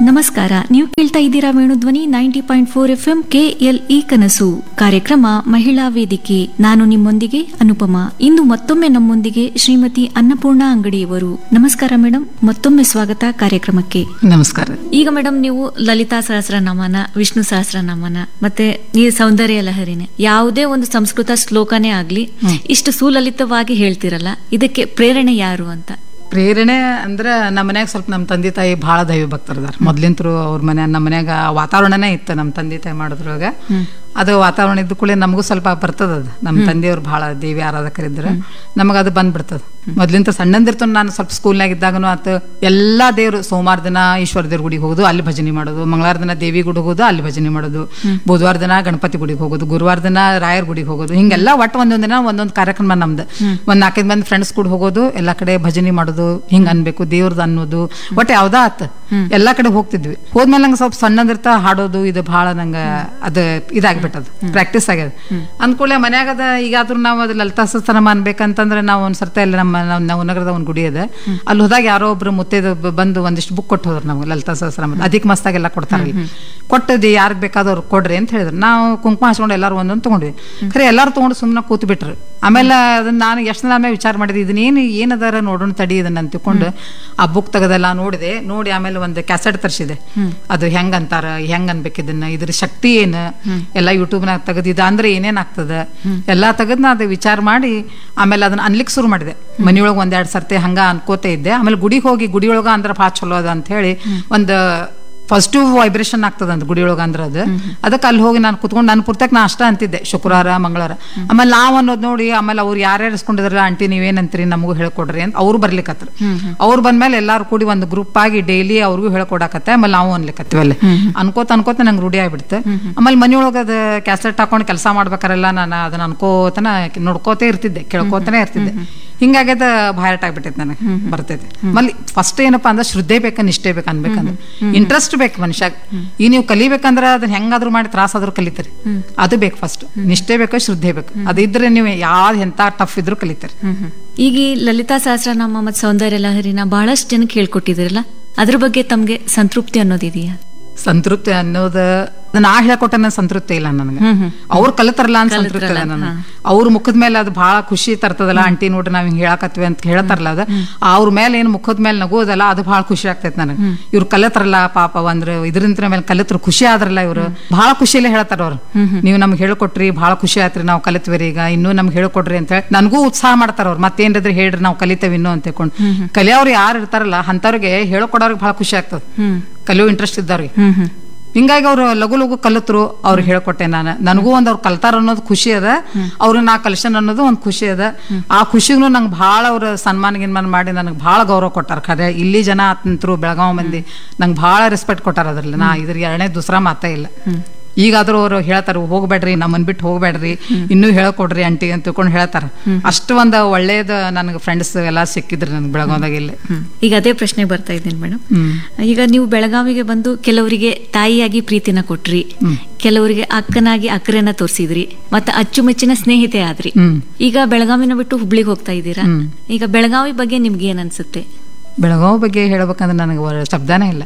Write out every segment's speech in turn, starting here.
ನಮಸ್ಕಾರ ನೀವು ಕೇಳ್ತಾ ಇದ್ದೀರಾ Venudhwani ninety point four F M K L E ಕನಸು ಕಾರ್ಯಕ್ರಮ ಮಹಿಳಾ ವೇದಿಕೆ ನಾನು ನಿಮ್ಮೊಂದಿಗೆ ಅನುಪಮ ಇಂದು ಮತ್ತೊಮ್ಮೆ ನಮ್ಮೊಂದಿಗೆ ಶ್ರೀಮತಿ ಅನ್ನಪೂರ್ಣ ಅಂಗಡಿಯವರು ನಮಸ್ಕಾರ ಮೇಡಮ್ ಮತ್ತೊಮ್ಮೆ ಸ್ವಾಗತ ಕಾರ್ಯಕ್ರಮಕ್ಕೆ ನಮಸ್ಕಾರ ಈಗ ಮೇಡಮ್ ನೀವು ಲಲಿತಾ ಸಹಸ್ರನಾಮನ ವಿಷ್ಣು ಸಹಸ್ರನಾಮನ ಮತ್ತೆ ಈ ಸೌಂದರ್ಯ ಲಹರಿನೇ ಯಾವುದೇ ಒಂದು ಸಂಸ್ಕೃತ ಶ್ಲೋಕನೇ ಆಗ್ಲಿ ಇಷ್ಟು ಸುಲಲಿತವಾಗಿ ಹೇಳ್ತಿರಲ್ಲ ಇದಕ್ಕೆ ಪ್ರೇರಣೆ ಯಾರು ಅಂತ ಪ್ರೇರಣೆ ಅಂದ್ರೆ ನಮ್ಮ ಮನ್ಯಾಗ ಸ್ವಲ್ಪ ನಮ್ಮ ತಂದೆ ತಾಯಿ ಭಾಳ ದೈವ ಭಕ್ತರದಾರ ಮೊದ್ಲಿಂತ್ರು ಅವ್ರ ಮನೆ ನಮ್ಮ ಮನ್ಯಾಗ ವಾತಾವರಣನೇ ಇತ್ತು ನಮ್ಮ ತಂದೆ ತಾಯಿ ಮಾಡಿದ್ರಾಗ ಅದು ವಾತಾವರಣ ಇದ್ದ ಕೂಡಲೇ ನಮಗೂ ಸ್ವಲ್ಪ ಬರ್ತದ ಅದು ನಮ್ಮ ತಂದೆಯವ್ರು ಭಾಳ ದೇವಿ ಆರಾಧಕರಿದ್ರು ನಮಗೆ ಅದು ಬಂದ್ಬಿಡ್ತದ ಮೊದ್ಲಿಂತ ಸಣ್ಣಂದಿರ್ತ ನಾನು ಸ್ವಲ್ಪ ಸ್ಕೂಲ್ನಾಗ ಇದ್ದಾಗನು ಆತ ಎಲ್ಲಾ ದೇವ್ರು ಸೋಮವಾರ ದಿನ ಈಶ್ವರ ದೇವ್ರ ಗುಡಿಗೆ ಹೋಗೋದು ಅಲ್ಲಿ ಭಜನೆ ಮಾಡೋದು ಮಂಗಳವಾರ ದಿನ ದೇವಿ ಗುಡಿಗೆ ಹೋಗೋದು ಅಲ್ಲಿ ಭಜನೆ ಮಾಡೋದು ಬುಧವಾರ ದಿನ ಗಣಪತಿ ಗುಡಿಗೆ ಹೋಗೋದು ಗುರುವಾರ ದಿನ ರಾಯರ್ ಗುಡಿಗೆ ಹೋಗೋದು ಹಿಂಗೆಲ್ಲ ಒಟ್ಟು ಒಂದೊಂದ್ ದಿನ ಒಂದೊಂದು ಕಾರ್ಯಕ್ರಮ ನಮ್ದು ಒಂದ್ ನಾಲ್ಕೈದು ಮಂದಿ ಫ್ರೆಂಡ್ಸ್ ಕೂಡ ಹೋಗೋದು ಎಲ್ಲಾ ಕಡೆ ಭಜನೆ ಮಾಡೋದು ಹಿಂಗ ಅನ್ಬೇಕು ದೇವ್ರದ್ದು ಅನ್ನೋದು ಒಟ್ಟು ಯಾವ್ದಾ ಆತ ಎಲ್ಲಾ ಕಡೆ ಹೋಗ್ತಿದ್ವಿ ಹೋದ್ಮೇಲೆ ನಂಗೆ ಸ್ವಲ್ಪ ಸಣ್ಣದಿರ್ತಾ ಹಾಡೋದು ಇದು ಭಾಳ ನಂಗೆ ಅದು ಇದಾಗ್ಬಿಟ್ಟದು ಪ್ರಾಕ್ಟೀಸ್ ಆಗ್ಯದ ಅಂದ್ಕೂಡ್ಲೆ ಮನ್ಯಾಗದ ಈಗಾದ್ರೂ ನಾವು ಅದು ಲಲಿತಾ ಸಹಸ್ರನಾಮ ಅನ್ಬೇಕಂತಂದ್ರೆ ನಾವು ಒಂದ್ ಸರ್ತ ಇಲ್ಲಿ ನಮ್ಮ ನಾವು ನವನಗರದ ಒಂದು ಗುಡಿ ಅದ ಅಲ್ಲಿ ಹೋದಾಗ ಯಾರೋ ಒಬ್ರು ಮುತ್ತೈದ ಬಂದು ಒಂದಿಷ್ಟು ಬುಕ್ ಕೊಟ್ಟು ಹೋದ್ರು ನಮ್ಗೆ ಲಲಿತಾ ಸಹಸ್ರನಾಮ ಅಧಿಕ ಮಸ್ತಾಗೆಲ್ಲ ಕೊಡ್ತಾರೆ ಕೊಟ್ಟದಿ ಯಾರಿಗೆ ಬೇಕಾದವ್ರು ಕೊಡ್ರಿ ಅಂತ ಹೇಳಿದ್ರು ನಾವು ಕುಂಕುಮ ಹಚ್ಕೊಂಡು ಎಲ್ಲಾರು ಒಂದೊಂದು ತಗೊಂಡ್ವಿ ಖರೆ ಎಲ್ಲಾರು ತಗೊಂಡು ಸುಮ್ಮನೆ ಕೂತ್ ಬಿಟ್ರು ಆಮೇಲೆ ಅದನ್ನ ನಾನು ಎಷ್ಟು ದಿನ ಆಮೇಲೆ ವಿಚಾರ ಮಾಡಿದೆ ಇದನ್ನೇನು ಏನದಾರ ನೋಡೋಣ ತಡಿ ಇದನ್ನ ಅಂತ ತಿಳ್ಕೊಂಡು ಆ ಬುಕ್ ತೆಗೆದೆಲ್ಲ ನೋಡಿದೆ ನೋಡಿ ಆಮೇಲೆ ಒಂದು ಕ್ಯಾಸೆಟ್ ತರಿಸಿದೆ ಅದು ಹೆಂಗ್ ಅಂತಾರ ಹೆಂಗ್ ಅನ್ಬೇಕು ಇದನ್ನ ಇದ್ರ ಶಕ್ತಿ ಏನು ಎಲ್ಲ ಯೂಟ್ಯೂಬ್ನಾಗ ತೆಗೆದಿದ ಅಂದ್ರೆ ಏನೇನ್ ಆಗ್ತದ ಎಲ್ಲಾ ತೆಗೆದ್ ನಾ ಅದು ವಿಚಾರ ಮಾಡಿ ಆಮೇಲೆ ಅದನ್ನ ಅನ್ಲಿಕ್ಕೆ ಶುರು ಮಾಡಿದೆ ಮನಿಯೊಳಗೆ ಒಂದೆರಡು ಸರ್ತಿ ಹಂಗ ಅನ್ಕೋತಾ ಇದ್ದೆ ಆಮೇಲೆ ಗುಡಿಗೆ ಹೋಗಿ ಗುಡಿಯೊಳಗ ಅಂದ್ರೆ ಭಾಳ ಚಲೋ ಅದ ಅಂತ ಹೇಳಿ ಒಂದು ಪಾಸಿಟಿವ್ ವೈಬ್ರೇಷನ್ ಆಗ್ತದ ಅಂತ ಗುಡಿಯೊಳಗ ಅಂದ್ರೆ ಅದು ಅದಕ್ಕೆ ಅಲ್ಲಿ ಹೋಗಿ ನಾನು ಕುತ್ಕೊಂಡು ನನ್ನ ಪುರ್ತಕ್ ನಾ ಅಷ್ಟ ಅಂತಿದ್ದೆ ಶುಕ್ರವಾರ ಮಂಗಳವಾರ ಆಮೇಲೆ ನಾವ್ ಅನ್ನೋದು ನೋಡಿ ಆಮೇಲೆ ಅವ್ರು ಯಾರ್ಯಾರು ಇಸ್ಕೊಂಡಿದ್ರಲ್ಲ ಆಂಟಿ ನೀವೇನಂತೀರಿ ನಮಗೂ ಹೇಳ್ಕೊಡ್ರಿ ಅಂತ ಅವ್ರು ಬರ್ಲಿಕ್ಕತ್ರ ಅವ್ರು ಬಂದ್ಮೇಲೆ ಎಲ್ಲಾರು ಕೂಡಿ ಒಂದು ಗ್ರೂಪ್ ಆಗಿ ಡೈಲಿ ಅವ್ರಿಗೂ ಹೇಳ್ಕೊಡಕತ್ತೆ ಆಮೇಲೆ ನಾವು ಅನ್ಲಿಕ್ಕತ್ತೀವಿ ಅಲ್ಲಿ ಅನ್ಕೋತ ಅನ್ಕೋತ ನಂಗೆ ರೂಢಿ ಆಗ್ಬಿಡುತ್ತೆ ಆಮೇಲೆ ಮನೆಯೊಳಗೆ ಅದು ಕ್ಯಾಸೆಟ್ ಹಾಕೊಂಡು ಕೆಲಸ ಮಾಡ್ಬೇಕಾರೆಲ್ಲ ನಾನು ಅದನ್ನ ಅನ್ಕೋತನ ನೋಡ್ಕೋತೇ ಇರ್ತಿದ್ದೆ ಕೇಳ್ಕೋತಾನೆ ಇರ್ತಿದ್ದೆ ಹಿಂಗಾಗ್ಯದ ಭಾರಟ್ ಆಗ್ಬಿಟ್ಟೈತೆ ನನಗೆ ಬರ್ತೈತೆ ಮಲ್ಲಿ ಫಸ್ಟ್ ಏನಪ್ಪಾ ಅಂದ್ರೆ ಶ್ರದ್ಧೆ ಬೇಕ ನಿಷ್ಠೆ ಬೇಕು ಅನ್ಬೇಕಂದ್ರೆ ಇಂಟ್ರೆಸ್ಟ್ ಬೇಕು ಮನುಷ್ಯಾಗ ಈ ನೀವು ಕಲಿಬೇಕಂದ್ರ ಅದನ್ನ ಹೆಂಗಾದ್ರೂ ಮಾಡಿ ತ್ರಾಸಾದ್ರೂ ಕಲಿತೀರಿ ಅದು ಬೇಕು ಫಸ್ಟ್ ನಿಷ್ಠೆ ಬೇಕು ಶ್ರದ್ಧೆ ಬೇಕು ಅದಿದ್ರೆ ನೀವು ಯಾವ್ದು ಎಂತ ಟಫ್ ಇದ್ರೂ ಕಲಿತೀರಿ ಈಗ ಈ ಲಲಿತಾ ಸಹಸ್ರನಾಮ ಮತ್ತು ಸೌಂದರ್ಯ ಲಹರಿನ ಬಹಳಷ್ಟು ಜನಕ್ಕೆ ಹೇಳ್ಕೊಟ್ಟಿದಿರಲ್ಲ ಅದ್ರ ಬಗ್ಗೆ ತಮ್ಗೆ ಸಂತೃಪ್ತಿ ಅನ್ನೋದಿದೆಯಾ ಸಂತೃಪ್ತಿ ಅನ್ನೋದು ನಾ ಹೇಳ್ಕೊಟ್ಟ ನನ್ ಸಂತೃಪ್ತಿ ಇಲ್ಲ ನನಗೆ ಅವ್ರು ಕಲಿತಾರಲ್ಲ ಅಂತ ಸಂತೃಪ್ತಿ ಅದ ನನಗೆ ಅವ್ರ ಮುಖದ ಮೇಲೆ ಅದು ಬಹಳ ಖುಷಿ ತರ್ತದಲ್ಲ ಆಂಟಿ ನೋಡ್ರಿ ನಾವ್ ಹಿಂಗ್ ಹೇಳಕತ್ವಿ ಅಂತ ಹೇಳ್ತಾರಲ್ಲ ಅದು ಅವ್ರ ಮೇಲೆ ಏನ್ ಮುಖದ ಮೇಲೆ ನಗೋದಲ್ಲ ಅದು ಬಹಳ ಖುಷಿ ಆಗ್ತೈತೆ ನನಗೆ ಇವ್ರು ಕಲಿತಾರಲ್ಲ ಪಾಪ ಅಂದ್ರೆ ಇದರಿಂದ ಮೇಲೆ ಕಲಿತರು ಖುಷಿ ಆದ್ರಲ್ಲ ಇವ್ರು ಬಹಳ ಖುಷಿಲೇ ಹೇಳ್ತಾರ ಅವ್ರು ನೀವು ನಮ್ಗೆ ಹೇಳ್ಕೊಟ್ರಿ ಬಹಳ ಖುಷಿ ಆಯ್ತ್ರಿ ನಾವು ಕಲಿತ್ವಿ ಈಗ ಇನ್ನೂ ನಮ್ಗೆ ಹೇಳ್ಕೊಡ್ರಿ ಅಂತ ಹೇಳಿ ನನಗೂ ಉತ್ಸಾಹ ಮಾಡ್ತಾರ ಅವ್ರು ಮತ್ತೇನ್ರಿದ್ರೆ ಹೇಳ್ರಿ ನಾವು ಕಲಿತೇವೆ ಇನ್ನೂ ಅಂತ ತಿಳ್ಕೊಂಡು ಕಲಿಯೋರು ಯಾರು ಇರ್ತಾರಲ್ಲ ಅಂತವ್ರಿಗೆ ಹೇಳ್ಕೊಡೋರ್ಗೆ ಬಹಳ ಖುಷಿ ಆಗ್ತದ ಕಲಿಯೋ ಇಂಟ್ರೆಸ್ಟ್ ಇದ್ದವ್ರಿಗೆ ಹಿಂಗಾಗಿ ಅವ್ರು ಲಘು ಲಘು ಕಲಿತರು ಅವ್ರಿಗೆ ಹೇಳ್ಕೊಟ್ಟೆ ನಾನು ನನಗೂ ಒಂದ್ ಅವ್ರು ಕಲ್ತಾರ ಅನ್ನೋದು ಖುಷಿ ಅದ ಅವ್ರು ನಾ ಕಲ್ಸನ್ ಅನ್ನೋದು ಒಂದು ಖುಷಿ ಅದ ಆ ಖುಷಿಗೂ ನಂಗೆ ಭಾಳ ಅವ್ರ ಸನ್ಮಾನ ಗಿನ್ಮಾನ ಮಾಡಿ ನನಗೆ ಭಾಳ ಗೌರವ ಕೊಟ್ಟಾರ ಖರೆ ಇಲ್ಲಿ ಜನ ಅಂತರು ಬೆಳಗಾವ್ ಮಂದಿ ನಂಗೆ ಭಾಳ ರೆಸ್ಪೆಕ್ಟ್ ಕೊಟ್ಟಾರ ಅದ್ರಲ್ಲಿ ನಾ ಇದ್ರ ಎರಡನೇ ದೂಸರಾ ಮಾತೇ ಇಲ್ಲ ಈಗಾದ್ರೂ ಅವರು ಹೇಳ್ತಾರ ಹೋಗ್ಬೇಡ್ರಿ ನಮ್ಮನ್ ಬಿಟ್ಟು ಹೋಗ್ಬೇಡ್ರಿ ಇನ್ನೂ ಹೇಳ್ಕೊಡ್ರಿ ಆಂಟಿ ಅಂತ ತಿಳ್ಕೊಂಡು ಹೇಳ್ತಾರ ಅಷ್ಟು ಒಂದು ಒಳ್ಳೇದ ನನಗೆ ಫ್ರೆಂಡ್ಸ್ ಎಲ್ಲ ಸಿಕ್ಕಿದ್ರಿ ನನ್ಗೆ ಬೆಳಗಾವ್ದಾಗ ಇಲ್ಲಿ ಈಗ ಅದೇ ಪ್ರಶ್ನೆ ಬರ್ತಾ ಇದ್ದೀನಿ ಮೇಡಮ್ ಈಗ ನೀವು ಬೆಳಗಾವಿಗೆ ಬಂದು ಕೆಲವರಿಗೆ ತಾಯಿಯಾಗಿ ಪ್ರೀತಿನ ಕೊಟ್ರಿ ಕೆಲವರಿಗೆ ಅಕ್ಕನಾಗಿ ಅಕ್ಕರೆನ ತೋರಿಸಿದ್ರಿ ಮತ್ತೆ ಅಚ್ಚುಮೆಚ್ಚಿನ ಸ್ನೇಹಿತೆ ಆದ್ರಿ ಈಗ ಬೆಳಗಾವಿನ ಬಿಟ್ಟು ಹುಬ್ಳಿಗೆ ಹೋಗ್ತಾ ಇದ್ದೀರಾ ಈಗ ಬೆಳಗಾವಿ ಬಗ್ಗೆ ನಿಮ್ಗೆ ಏನ್ ಅನ್ಸುತ್ತೆ ಬೆಳಗಾವ್ ಬಗ್ಗೆ ಹೇಳ್ಬೇಕಂದ್ರೆ ನನಗೆ ಒಳ್ಳೆ ಶಬ್ದನೇ ಇಲ್ಲ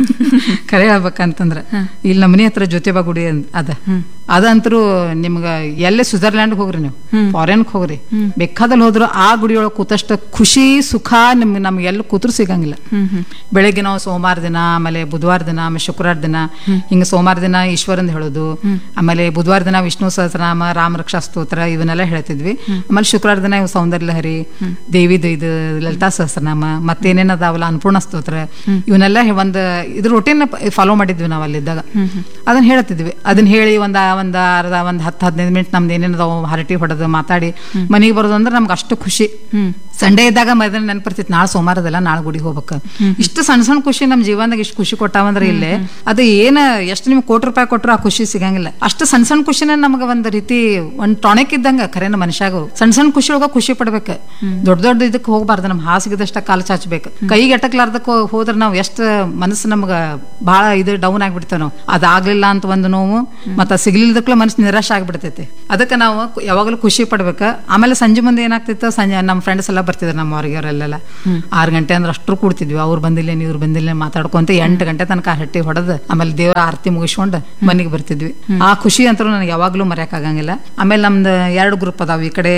ಕರೆ ಹೇಳ್ಬೇಕಂತಂದ್ರ ಇಲ್ಲಿ ನಮ್ಮ ಮನೆ ಹತ್ರ ಜ್ಯೋತಿಬಾ ಗುಡಿ ಅಂದ್- ಅದ ಅದಂತರೂ ನಿಮ್ಗ ಎಲ್ಲೇ ಸ್ವಿಟ್ಜರ್ಲ್ಯಾಂಡ್ ಹೋಗ್ರಿ ನೀವು ಫಾರಿನ್ಗೆ ಹೋಗ್ರಿ ಬೇಕಾದಲ್ಲಿ ಹೋದ್ರು ಆ ಗುಡಿಯೊಳಗೆ ಕೂತಷ್ಟ ಖುಷಿ ಸುಖ ನಿಮ್ಗೆ ನಮ್ಗೆ ಎಲ್ಲಿ ಕೂತ್ರು ಸಿಗಂಗಿಲ್ಲ ಬೆಳಗ್ಗೆ ನಾವು ಸೋಮವಾರ ದಿನ ಆಮೇಲೆ ಬುಧವಾರ ದಿನ ಆಮೇಲೆ ಶುಕ್ರವಾರ ದಿನ ಹಿಂಗ ಸೋಮವಾರ ದಿನ ಈಶ್ವರಂದ್ ಹೇಳೋದು ಆಮೇಲೆ ಬುಧವಾರ ದಿನ ವಿಷ್ಣು ಸಹಸ್ರನಾಮ ರಾಮ ರಕ್ಷಾ ಸ್ತೋತ್ರ ಇವನ್ನೆಲ್ಲ ಹೇಳ್ತಿದ್ವಿ ಆಮೇಲೆ ಶುಕ್ರವಾರ ದಿನ ಇವು ಸೌಂದರ್ಯ ಲಹರಿ ದೇವಿದು ಇದು ಲಲಿತಾ ಸಹಸ್ರನಾಮ ಮತ್ತೇನೇನ್ ಅದಾವಲ್ಲ ಅನ್ನಪೂರ್ಣ ಸ್ತೋತ್ರ ಇವನ್ನೆಲ್ಲ ಹೆ- ಒಂದ್ ಇದ್ರ ರೊಟೀನ್ ಫಾಲೋ ಮಾಡಿದ್ವಿ ನಾವು ಅಲ್ಲಿದ್ದಾಗ ಅದನ್ನ ಹೇಳ್ತಿದ್ವಿ ಅದನ್ನ ಹೇಳಿ ಒಂದ ಒಂದ್ ಅರ್ಧ ಒಂದ್ ಹತ್ತು ಹದಿನೈದು ಮಿನಿಟ್ ನಮ್ದು ಏನೇನದಾವ ಹರಟಿ ಹೊಡೆದು ಮಾತಾಡಿ ಮನೆಗೆ ಬರೋದು ಅಂದ್ರೆ ನಮ್ಗೆ ಅಷ್ಟು ಖುಷಿ ಸಂಡೇ ಇದ್ದಾಗ ಮೊದಲ ನೆನಪಿರ್ತಿತ್ತು ನಾಳೆ ಸೋಮವಾರದಲ್ಲ ನಾಳೆ ಗುಡಿಗೆ ಹೋಗ್ಬೇಕು ಇಷ್ಟು ಸಣ್ಣ ಸಣ್ಣ ಖುಷಿ ನಮ್ಮ ಜೀವನದಾಗ ಇಷ್ಟು ಖುಷಿ ಕೊಟ್ಟಾವಂದ್ರೆ ಇಲ್ಲೇ ಅದು ಏನ ಎಷ್ಟು ನಿಮ್ಗೆ ಕೋಟಿ ರೂಪಾಯಿ ಕೊಟ್ಟರು ಆ ಖುಷಿ ಸಿಗಂಗಿಲ್ಲ ಅಷ್ಟು ಸಣ್ಣ ಸಣ್ಣ ಖುಷಿನ ನಮ್ಗೆ ಒಂದ್ ರೀತಿ ಒಂದ್ ಟಾಣಿಕ್ ಇದ್ದಂಗ ಖರೇನ ಮನುಷ್ಯಾಗ ಸಣ್ಣ ಸಣ್ಣ ಖುಷಿ ಒಳಗ ಖುಷಿ ಪಡ್ಬೇಕು ದೊಡ್ಡ ದೊಡ್ಡ ಇದಕ್ಕೆ ಹೋಗ್ಬಾರ್ದು ನಮ್ ಹಾಸಿಗೆದಷ್ಟ ಕಾಲು ಚಾಚಬೇಕು ಕೈಗೆ ಎಟಕ್ಲಾರ್ದಕ್ಕೆ ಹೋದ್ರೆ ನಾವು ಎಷ್ಟು ಮನಸ್ಸು ನಮ್ಗ ಬಹಳ ಇದು ಡೌನ್ ಆಗ್ಬಿಡ್ತೇವೆ ನಾವು ಅದಾಗ್ಲಿಲ್ಲ ಅಂತ ಒಂದು ನೋವು ಮತ್ತ ಸಿಗ್ಲಿಲ್ಲ ಕಲಿಲಿದಕ್ಕೂ ಮನಸ್ಸು ನಿರಾಶೆ ಆಗ್ಬಿಡ್ತೈತಿ ಅದಕ್ಕೆ ನಾವು ಕು- ಯಾವಾಗಲೂ ಖುಷಿ ಪಡ್ಬೇಕು ಆಮೇಲೆ ಸಂಜೆ ಮುಂದೆ ಏನಾಗ್ತಿತ್ತು ಸಂಜೆ ನಮ್ಮ ಫ್ರೆಂಡ್ಸ್ ಎಲ್ಲ ಬರ್ತಿದ್ರು ನಮ್ಮ ಹೊರಗೆಯವರೆಲ್ಲ ಆರು ಗಂಟೆ ಅಂದ್ರೆ ಅಷ್ಟ್ರು ಕೂಡ್ತಿದ್ವಿ ಅವ್ರು ಬಂದಿಲ್ಲ ಇವ್ರು ಬಂದಿಲ್ಲ ಮಾತಾಡ್ಕೊಂತ ಎಂಟು ಗಂಟೆ ತನಕ ಹಟ್ಟಿ ಹೊಡೆದು ಆಮೇಲೆ ದೇವರ ಆರತಿ ಮುಗಿಸ್ಕೊಂಡು ಮನೆಗೆ ಬರ್ತಿದ್ವಿ ಆ ಖುಷಿ ಅಂತೂ ನನಗೆ ಯಾವಾಗಲೂ ಮರೆಯಕ್ಕಾಗಂಗಿಲ್ಲ ಆಮೇಲೆ ನಮ್ದು ಎರಡು ಗ್ರೂಪ್ ಅದಾವ ಈ ಕಡೆ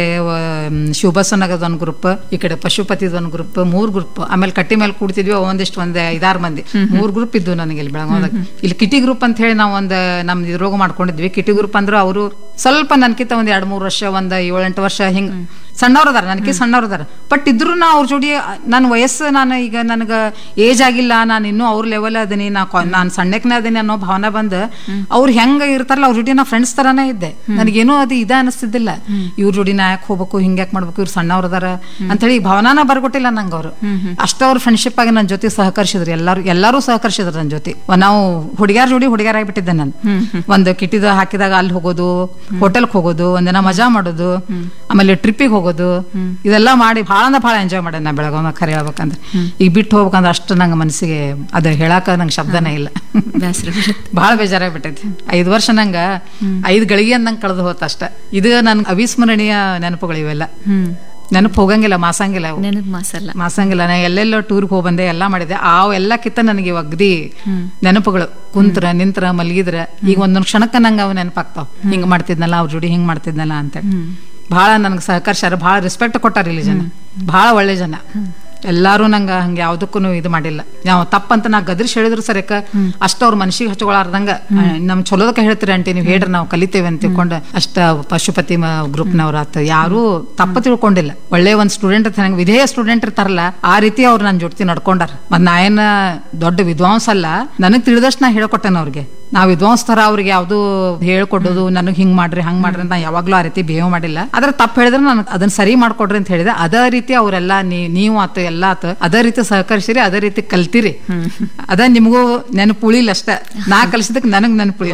ಶಿವಬಸನಗದ ಒಂದು ಗ್ರೂಪ್ ಈ ಕಡೆ ಪಶುಪತಿದ ಒಂದು ಗ್ರೂಪ್ ಮೂರ್ ಗ್ರೂಪ್ ಆಮೇಲೆ ಕಟ್ಟಿ ಮೇಲೆ ಕೂಡ್ತಿದ್ವಿ ಒಂದಿಷ್ಟು ಒಂದ್ ಐದಾರು ಮಂದಿ ಮೂರ್ ಗ್ರೂಪ್ ಇದ್ವು ನನಗೆ ಇಲ್ಲಿ ಬೆಳಗಾವದಾಗ ಇಲ್ಲಿ ಕಿಟಿ ಗ್ರೂಪ್ ಅಂತ ಹೇಳಿ ನಾವು ಒಂದು ನಮ್ ಇದ್ರೋಗ ಮಾಡ್ಕೊಂಡಿದ್ವಿ ಕಿಟಿ ಗ್ರೂಪ್ ಅಂದ್ರೆ ಅವರು ಸ್ವಲ್ಪ ನನ್ಕಿಂತ ಒಂದ್ ಎರಡ್ ಮೂರ್ ವರ್ಷ ಒಂದ್ ಏಳೆಂಟು ವರ್ಷ ಹಿಂಗ್ ಸಣ್ಣವ್ರ ಅದಾರ ನನಗೆ ಸಣ್ಣವ್ರ ಅದಾರ ಬಟ್ ಇದ್ರು ನಾ ಅವ್ರ ಜೋಡಿ ನನ್ನ ವಯಸ್ಸು ನಾನು ಈಗ ನನಗ ಏಜ್ ಆಗಿಲ್ಲ ನಾನು ಇನ್ನೂ ಅವ್ರ ಲೆವೆಲ್ ಅದೀನಿ ನಾ ನಾನು ಸಣ್ಣಕ್ನೇ ಅದೀನಿ ಅನ್ನೋ ಭಾವನೆ ಬಂದು ಅವ್ರು ಹೆಂಗ ಇರ್ತಾರಲ್ಲ ಅವ್ರ ಜೋಡಿ ನಾ ಫ್ರೆಂಡ್ಸ್ ತರಾನೇ ಇದ್ದೆ ನನಗೇನೋ ಅದು ಇದ ಅನಿಸ್ತಿದ್ದಿಲ್ಲ ಇವ್ರ ಜೋಡಿ ನಾ ಯಾಕೆ ಹೋಗ್ಬೇಕು ಹಿಂಗ್ ಯಾಕೆ ಮಾಡ್ಬೇಕು ಇವ್ರು ಸಣ್ಣವ್ರ ಅದಾರ ಅಂತೇಳಿ ಭಾವನಾನ ಬರ್ಕೊಟ್ಟಿಲ್ಲ ನಂಗೆ ಅವರು ಅಷ್ಟ ಅವ್ರ ಫ್ರೆಂಡ್ಶಿಪ್ ಆಗಿ ನನ್ನ ಜೊತೆ ಸಹಕರಿಸಿದ್ರು ಎಲ್ಲಾರು ಎಲ್ಲಾರು ಸಹಕರಿಸಿದ್ರು ನನ್ನ ಜೊತೆ ನಾವು ಹುಡುಗ್ಯಾರ ಜೋಡಿ ಹುಡುಗ್ಯಾರ ಆಗಿಬಿಟ್ಟಿದ್ದೆ ನಾನು ಒಂದು ಕಿಟ್ಟಿದ ಹಾಕಿದಾಗ ಅಲ್ಲಿ ಹೋಗೋದು ಹೋಟೆಲ್ಗೆ ಹೋಗೋದು ಒಂದಿನ ಮಜಾ ಮಾಡೋದು ಆಮೇಲೆ ಟ್ರಿಪ್ಪಿಗೆ ಹೋಗೋದು ಇದೆಲ್ಲ ಮಾಡಿ ಭಾಳ ಅಂದ್ರೆ ಭಾಳ ಎಂಜಾಯ್ ಮಾಡಿ ನಾ ಬೆಳಗಾವ ಖರೆ ಹೇಳ್ಬೇಕಂದ್ರೆ ಈಗ ಬಿಟ್ಟು ಹೋಗ್ಬೇಕಂದ್ರೆ ಅಷ್ಟು ನಂಗೆ ಮನಸ್ಸಿಗೆ ಅದು ಹೇಳಾಕ ನಂಗೆ ಶಬ್ದನೇ ಇಲ್ಲ ಬೇಸರ ಬರುತ್ತೆ. ಭಾಳ ಬೇಜಾರಾಗ್ಬಿಟ್ಟೈತಿ ಐದು ವರ್ಷ ನಂಗೆ ಐದು ಗಳಿಗೆ ಅಂದಂಗೆ ಕಳೆದು ಹೋತ ಅಷ್ಟ ಇದು ನನ್ಗೆ ಅವಿಸ್ಮರಣೀಯ ನೆನಪುಗಳು ಇವೆಲ್ಲ ಹ್ಮ್ ನೆನಪು ಹೋಗಂಗಿಲ್ಲ ಮಾಸಂಗಿಲ್ಲ ಅವು ನೆನಪು ಮಾಸಲ್ಲ ಮಾಸಂಗಿಲ್ಲ ನಾ ಎಲ್ಲೆಲ್ಲೋ ಟೂರ್ಗೆ ಹೋಗಿ ಬಂದೆ ಎಲ್ಲ ಮಾಡಿದೆ ಆ ಎಲ್ಲಕ್ಕಿಂತ ನನಗೆ ಇವ್ ಅಗ್ದಿ ನೆನಪುಗಳು ಕುಂತ್ರ ನಿಂತ್ರ ಮಲಗಿದ್ರ ಈಗ ಒಂದೊಂದು ಕ್ಷಣಕ್ಕೆ ನಂಗೆ ಅವು ನೆನಪಾಗ್ತಾವ ಹಿಂಗ್ ಮಾಡ್ತಿದ್ನಲ್ಲ ಅವ್ರ ಜೋಡಿ ಹಿಂಗ್ ಮಾಡ್ತಿದ್ನಲ್ಲ ಅಂತೇಳಿ ಭಾಳ ನನಗೆ ಸಹಕರಿಸ್ಯಾರ ಭಾಳ ರೆಸ್ಪೆಕ್ಟ್ ಕೊಟ್ಟಾರ ಇಲ್ಲಿ ಜನ ಭಾಳ ಒಳ್ಳೆ ಜನ ಎಲ್ಲಾರು ನಂಗೆ ಹಂಗೆ ಯಾವ್ದಕ್ಕೂ ಇದು ಮಾಡಿಲ್ಲ ನಾವು ತಪ್ಪಂತ ನಾ ಗದ್ರಿಸಿ ಹೇಳಿದ್ರು ಸರಿಯಕ್ಕ ಅಷ್ಟ ಅವ್ರ ಮನ್ಸಿಗೆ ಹಚ್ಕೊಳಾರ್ದಂಗ ನಮ್ ಚಲೋದಕ್ಕೆ ಹೇಳ್ತೀರಿ ಆಂಟಿ ನೀವು ಹೇಳ್ರಿ ನಾವು ಕಲಿತೇವೆ ಅಂತ ತಿಳ್ಕೊಂಡು ಅಷ್ಟ ಪಶುಪತಿ ಗ್ರೂಪ್ನವ್ರ ಆತ ಯಾರು ತಪ್ಪ ತಿಳ್ಕೊಂಡಿಲ್ಲ ಒಳ್ಳೆ ಒಂದ್ ಸ್ಟೂಡೆಂಟ್ ನಂಗೆ ವಿಧೇಯ ಸ್ಟೂಡೆಂಟ್ ಇರ್ತಾರಲ್ಲ ಆ ರೀತಿ ಅವ್ರು ನನ್ನ ಜೊತೆ ನಡ್ಕೊಂಡಾರ ಮತ್ ನಾ ಏನ ದೊಡ್ಡ ವಿದ್ವಾಂಸ ಅಲ್ಲ ನನಗ್ ತಿಳಿದಷ್ಟು ನಾ ಹೇಳ್ಕೊಟ್ಟೆನ ಅವ್ರಿಗೆ ನಾವ್ ವಿದ್ವಾಂಸರ ಅವ್ರಿಗೆ ಯಾವ್ದು ಹೇಳ್ಕೊಡೋದು ನನಗ್ ಹಿಂಗ್ ಮಾಡ್ರಿ ಹಂಗ್ ಮಾಡ್ರಿ ಅಂತ ನಾ ಯಾವಾಗ್ಲೂ ಆ ರೀತಿ ಬಿಹೇವ್ ಮಾಡಿಲ್ಲ ಆದ್ರೆ ತಪ್ಪು ಹೇಳಿದ್ರೆ ನಾನು ಅದನ್ನ ಸರಿ ಮಾಡ್ಕೊಡ್ರಿ ಅಂತ ಹೇಳಿದೆ ಅದೇ ರೀತಿ ಅವರೆಲ್ಲ ನೀವು ಆತು ಎಲ್ಲ ಆತು ಅದೇ ರೀತಿ ಸಹಕರಿಸಿರಿ ಅದೇ ರೀತಿ ಕಲ್ತಿರಿ ಅದ ನಿಮಗೂ ನೆನಪು ಉಳಿಲ್ಲ ಅಷ್ಟೇ ನಾ ಕಲಿಸಿದಕ್ಕೆ ನನಗ್ ನೆನಪು ಉಳಿಲ್ಲ